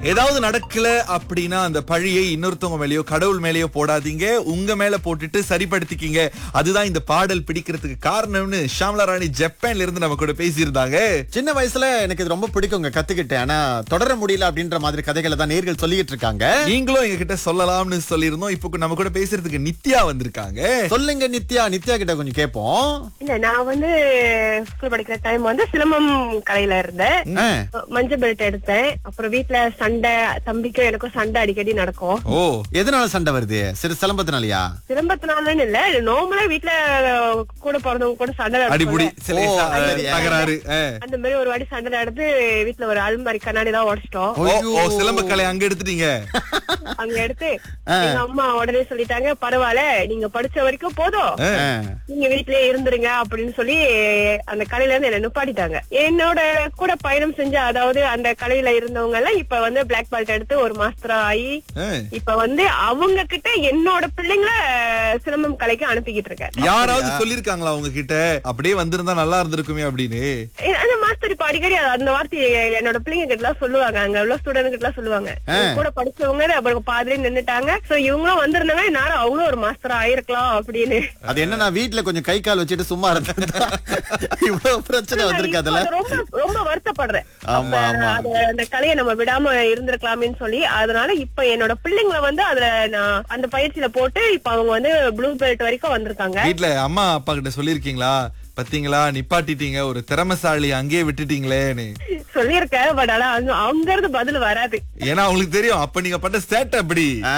ஏதாவது நடக்கல அப்படின்னா அந்த பழியை இன்னொருத்தவங்க மேலயோ கடவுள் மேலயோ போடாதீங்க உங்க மேல போட்டுட்டு சரிப்படுத்திக்கிங்க அதுதான் இந்த பாடல் பிடிக்கிறதுக்கு காரணம்னு ஷாம்லா ராணி ஜப்பான்ல இருந்து நம்ம கூட பேசியிருந்தாங்க சின்ன வயசுல எனக்கு இது ரொம்ப பிடிக்குங்க கத்துக்கிட்டேன் ஆனா தொடர முடியல அப்படின்ற மாதிரி கதைகளை தான் நேர்கள் சொல்லிட்டு இருக்காங்க நீங்களும் எங்க கிட்ட சொல்லலாம்னு சொல்லியிருந்தோம் இப்போ நம்ம கூட பேசுறதுக்கு நித்யா வந்திருக்காங்க சொல்லுங்க நித்யா நித்யா கிட்ட கொஞ்சம் கேட்போம் இல்ல நான் வந்து ஸ்கூல் படிக்கிற டைம் வந்து சிலம்பம் கலையில இருந்தேன் ஆ, மஞ்சள் பெல்ட் எடுத்தேன் அப்புறம் வீட்ல சண்டை தம்பிக்கும் எனக்கும் சண்டை அடிக்கடி நடக்கும் ஓ எதனால சண்டை வருது சிறு சிலம்பத்தினாலயா சிலம்பத்தினாலன்னு இல்ல நார்மலா வீட்ல கூட பிறந்தவங்க கூட சண்டை அடிபுடி நடக்கும் சில ஓ, ச- சரி. தகராறு ஆ. அந்த மாதிரி ஒரு வாட்டி சண்டை நடந்து வீட்ல ஒரு அல்மாரி கண்ணாடி தான் உடைச்சிட்டோம் ஓ ஓ சிலம்ப கலை அங்க எடுத்துட்டீங்க அங்க எடுத்து எங்க அம்மா உடனே சொல்லிட்டாங்க பரவாயில்ல நீங்க படிச்ச வரைக்கும் போதும் ஆ. ஆ, நீங்க வீட்லயே இருந்துருங்க அப்படின்னு சொல்லி அந்த கலையில இருந்து என்ன நிப்பாட்டிட்டாங்க என்னோட கூட பயணம் செஞ்ச அதாவது அந்த கலையில இருந்தவங்க எல்லாம் இப்ப வந்து பிளாக் பெல்ட் எடுத்து ஒரு மாஸ்டரா ஆகி ஆ. இப்ப வந்து அவங்க கிட்ட என்னோட பிள்ளைங்களை சிலம்பம் கலைக்கு அனுப்பிக்கிட்டு இருக்கேன் யாராவது சொல்லிருக்காங்களா உங்ககிட்ட அப்படியே வந்திருந்தா நல்லா இருந்திருக்குமே அப்படின்னு ஏ, அந்த மாஸ்டர் இப்ப அடிக்கடி அது- அந்த வார்த்தையை என்னோட பிள்ளைங்க கிட்ட எல்லாம் சொல்லுவாங்க அங்க உள்ள ஸ்டூடெண்ட் கிட்ட எல்லாம் சொல்லுவாங்க என் கூட படிச்சவங்க அப்புறம் பாதிலே நின்னுட்டாங்க சோ இவங்களும் வந்திருந்தாங்க நானும் அவங்களும் ஒரு மாஸ்டர் ஆயிருக்கலாம் அப்படின்னு அது என்னன்னா வீட்ல கொஞ்சம் கை கால் வச்சுட்டு சும்மா இருந்தா இவ்வளவு பிரச்சனை வந்திருக்கு அதுல இப்ப ரொம்ப ரொம்ப வருத்தப்படுறேன் ஆமா, அப்ப ஆமா. அது அந்த கலையை நம்ம விடாம இருந்திருக்கலாமேன்னு சொல்லி அதனால இப்ப என்னோட பிள்ளைங்களை வந்து அதுல நான் அந்த பயிற்சியில போட்டு இப்ப அவங்க வந்து ப்ளூ பெல்ட் வரைக்கும் வந்திருக்காங்க வீட்ல அம்மா அப்பா கிட்ட சொல்லிருக்கீங்களா பாத்தீங்களா நிப்பாட்டிட்டீங்க ஒரு திறமசாலி அங்கேயே விட்டுட்டீங்களேன்னு சொல்லியிருக்கேன் பட் ஆனா அங்க- அங்க இருந்து பதில் வராது ஏன்னா அவங்களுக்கு தெரியும் அப்ப நீங்க பண்ண சேட்டை அப்படி ஆ.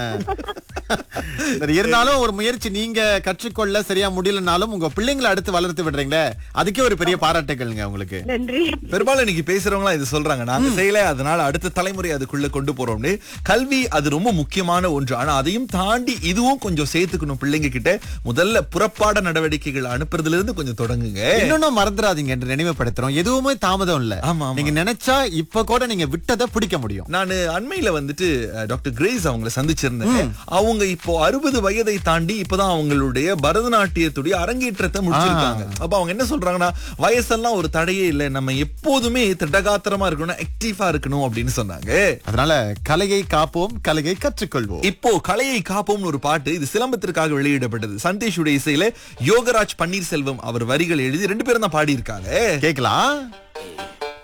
சரி, இருந்தாலும் ஒரு முயற்சி நீங்க கற்றுக்கொள்ள சரியா முடியலனாலும் உங்க பிள்ளைங்களை அடுத்து வளர்த்து விடுறீங்களே அதுக்கே ஒரு பெரிய பாராட்டுகள்ங்க உங்களுக்கு நன்றி பெரும்பாலும் இன்னைக்கு பேசுறவங்க இது சொல்றாங்க நாங்க செய்யல அதனால அடுத்த தலைமுறை அதுக்குள்ள கொண்டு போறோம்னு கல்வி அது ரொம்ப முக்கியமான ஒன்று ஆனா அதையும் தாண்டி இதுவும் கொஞ்சம் சேர்த்துக்கணும் பிள்ளைங்க கிட்ட முதல்ல புறப்பாட நடவடிக்கைகள் அனுப்புறதுல இருந்து கொஞ்சம் தொடங்குங்க இன்னொன்னும் மறந்துடாதீங்க என்று நினைவுபடுத்துறோம் எதுவுமே தாமதம் இல்ல ஆமா, ஆமா. நீங்க நினைச்சா இப்ப கூட நீங்க விட்டதை பிடிக்க முடியும் நான் அண்மையில வந்துட்டு அஹ், டாக்டர் கிரேஸ் அவங்கள சந்திச்சிருந்தேன் அவங்க இப்போ அறுபது வயதை தாண்டி இப்பதான் அவங்களுடைய பரதநாட்டியத்துடைய அரங்கேற்றத்தை முடிச்சிருக்காங்க அப்ப அவங்க என்ன சொல்றாங்கன்னா வயசெல்லாம் ஒரு தடையே இல்லை நம்ம எப்போதுமே திடகாத்திரமா இருக்கணும் ஆக்டிவா இருக்கணும் அப்படின்னு சொன்னாங்க அதனால கலையை காப்போம் கலையை கற்றுக்கொள்வோம் இப்போ கலையை காப்போம்னு ஒரு பாட்டு இது சிலம்பத்திற்காக வெளியிடப்பட்டது சந்தேஷுடைய இசையில யோகராஜ் பன்னீர்செல்வம் அவர் வரிகள் எழுதி ரெண்டு பேரும் தான் பாடி இருக்காங்க கேக்கலாம்